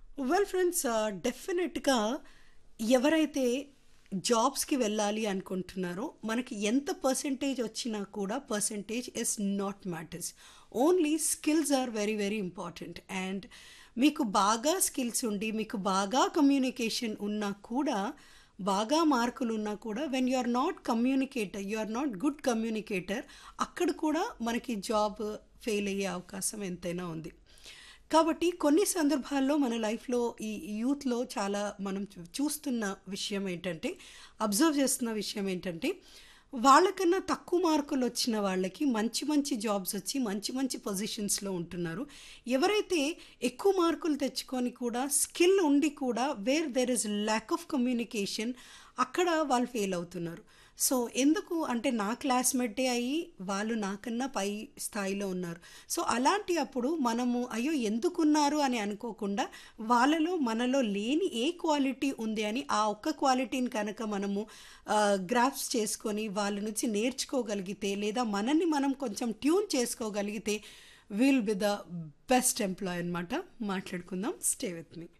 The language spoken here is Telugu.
వెల్ ఫ్రెండ్స్ డెఫినెట్గా ఎవరైతే జాబ్స్కి వెళ్ళాలి అనుకుంటున్నారో మనకి ఎంత పర్సంటేజ్ వచ్చినా కూడా percentage is not matters only skills are very very important and మీకు బాగా స్కిల్స్ ఉండి మీకు బాగా కమ్యూనికేషన్ ఉన్నా కూడా బాగా మార్కులు ఉన్నా కూడా when you are not communicator you are not good communicator అక్కడ కూడా మనకి జాబ్ ఫెయిల్ అయ్యే అవకాశం ఎంతైనా ఉంది కాబట్టి కొన్ని సందర్భాల్లో మన లైఫ్లో ఈ యూత్లో చాలా మనం చూ- చూస్తున్న విషయం ఏంటంటే అబ్జర్వ్ చేస్తున్న విషయం ఏంటంటే వాళ్ళకన్నా తక్కువ మార్కులు వచ్చిన వాళ్ళకి మంచి మంచి జాబ్స్ వచ్చి మంచి మంచి పొజిషన్స్లో ఉంటున్నారు ఎవరైతే ఎక్కువ మార్కులు తెచ్చుకొని కూడా స్కిల్ ఉండి కూడా where there is lack of communication అక్కడ వాళ్ళు ఫెయిల్ అవుతున్నారు సో ఎందుకు అంటే నా క్లాస్మేటే అయ్యి వాళ్ళు నాకన్నా పై స్థాయిలో ఉన్నారు సో అలాంటి అప్పుడు మనము అయ్యో ఎందుకున్నారు అని అనుకోకుండా వాళ్ళలో మనలో లేని ఏ క్వాలిటీ ఉంది అని ఆ ఒక్క క్వాలిటీని కనుక మనము గ్రాఫ్స్ చేసుకొని వాళ్ళ నుంచి నేర్చుకోగలిగితే లేదా మనల్ని మనం కొంచెం ట్యూన్ చేసుకోగలిగితే will be the best employee అనమాట మాట్లాడుకుందాం స్టే విత్ మీ